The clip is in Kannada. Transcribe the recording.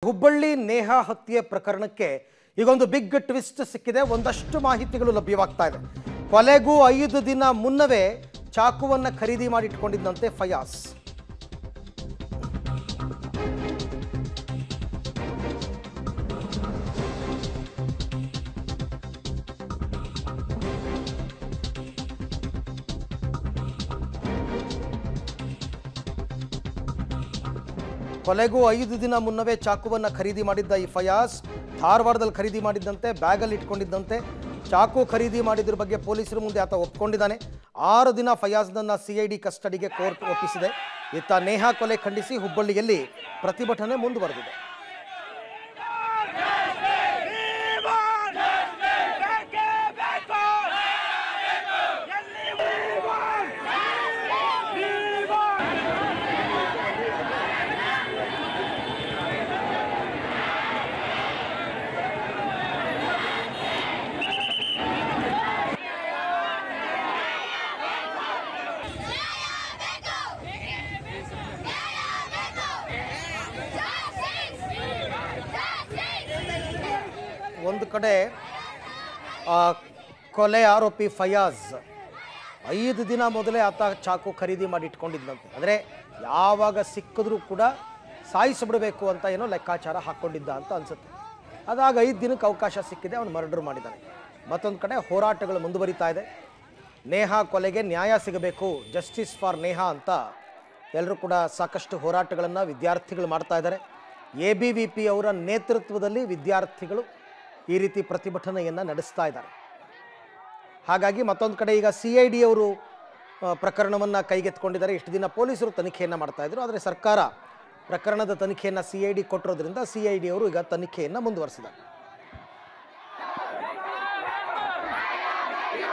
ಹುಬ್ಬಳ್ಳಿ ನೇಹಾ ಹತ್ಯೆ ಪ್ರಕರಣಕ್ಕೆ ಈಗೊಂದು ಬಿಗ್ ಟ್ವಿಸ್ಟ್ ಸಿಕ್ಕಿದೆ ಒಂದಷ್ಟು ಮಾಹಿತಿಗಳು ಲಭ್ಯವಾಗ್ತಾ ಇದೆ ಕೊಲೆಗೂ ಐದು ದಿನ ಮುನ್ನವೇ ಚಾಕುವನ್ನ ಖರೀದಿ ಮಾಡಿಟ್ಕೊಂಡಿದ್ದಂತೆ ಫಯಾಸ್ ಕೊಲೆಗೂ ಐದು ದಿನ ಮುನ್ನವೇ ಚಾಕುವನ್ನ ಖರೀದಿ ಮಾಡಿದ್ದ ಈ ಫಯಾಸ್ ಧಾರವಾಡದಲ್ಲಿ ಖರೀದಿ ಮಾಡಿದ್ದಂತೆ ಬ್ಯಾಗಲ್ಲಿ ಇಟ್ಕೊಂಡಿದ್ದಂತೆ ಚಾಕು ಖರೀದಿ ಮಾಡಿದ್ರ ಬಗ್ಗೆ ಪೊಲೀಸರ ಮುಂದೆ ಆತ ಒಪ್ಕೊಂಡಿದ್ದಾನೆ ಆರು ದಿನ ಫಯಾಜ್ನನ್ನ ಸಿಐಡಿ ಕಸ್ಟಡಿಗೆ ಕೋರ್ಟ್ ಒಪ್ಪಿಸಿದೆ ಇತ್ತ ನೇಹಾ ಕೊಲೆ ಖಂಡಿಸಿ ಹುಬ್ಬಳ್ಳಿಯಲ್ಲಿ ಪ್ರತಿಭಟನೆ ಮುಂದುವರೆದಿದೆ ಒಂದು ಕಡೆ ಆ, ಕೊಲೆ ಆರೋಪಿ ಫಯಾಜ್ ಐದು ದಿನ ಮೊದಲೇ ಆತ ಚಾಕು ಖರೀದಿ ಮಾಡಿ ಇಟ್ಕೊಂಡಿದ್ದಂತೆ ಅಂದರೆ ಯಾವಾಗ ಸಿಕ್ಕಿದ್ರೂ ಕೂಡ ಸಾಯಿಸಿಬಿಡಬೇಕು ಅಂತ ಏನೋ ಲೆಕ್ಕಾಚಾರ ಹಾಕ್ಕೊಂಡಿದ್ದ ಅಂತ ಅನ್ಸುತ್ತೆ ಅದಾಗ ಐದು ದಿನಕ್ಕೆ ಅವಕಾಶ ಸಿಕ್ಕಿದೆ ಅವನು ಮರ್ಡರ್ ಮಾಡಿದ್ದಾನೆ ಮತ್ತೊಂದು ಕಡೆ ಹೋರಾಟಗಳು ಮುಂದುವರಿತಾ ಇದೆ ನೇಹಾ ಕೊಲೆಗೆ ನ್ಯಾಯ ಸಿಗಬೇಕು ಜಸ್ಟಿಸ್ ಫಾರ್ ನೇಹಾ ಅಂತ ಎಲ್ಲರೂ ಕೂಡ ಸಾಕಷ್ಟು ಹೋರಾಟಗಳನ್ನು ವಿದ್ಯಾರ್ಥಿಗಳು ಮಾಡ್ತಾ ಇದ್ದಾರೆ ಎ ಬಿ ವಿ ಪಿ ಅವರ ನೇತೃತ್ವದಲ್ಲಿ ವಿದ್ಯಾರ್ಥಿಗಳು ಈ ರೀತಿ ಪ್ರತಿಭಟನೆಯನ್ನು ನಡೆಸ್ತಾ ಇದ್ದಾರೆ ಹಾಗಾಗಿ ಮತ್ತೊಂದು ಕಡೆ ಈಗ ಸಿ ಐ ಡಿ ಅವರು ಪ್ರಕರಣವನ್ನು ಕೈಗೆತ್ಕೊಂಡಿದ್ದಾರೆ ಇಷ್ಟು ದಿನ ಪೊಲೀಸರು ತನಿಖೆಯನ್ನು ಮಾಡ್ತಾ ಇದ್ರು ಆದರೆ ಸರ್ಕಾರ ಪ್ರಕರಣದ ತನಿಖೆಯನ್ನು ಸಿ ಐ ಡಿ ಕೊಟ್ಟಿರೋದ್ರಿಂದ ಸಿ ಐ ಡಿ ಅವರು ಈಗ ತನಿಖೆಯನ್ನು ಮುಂದುವರಿಸಿದ್ದಾರೆ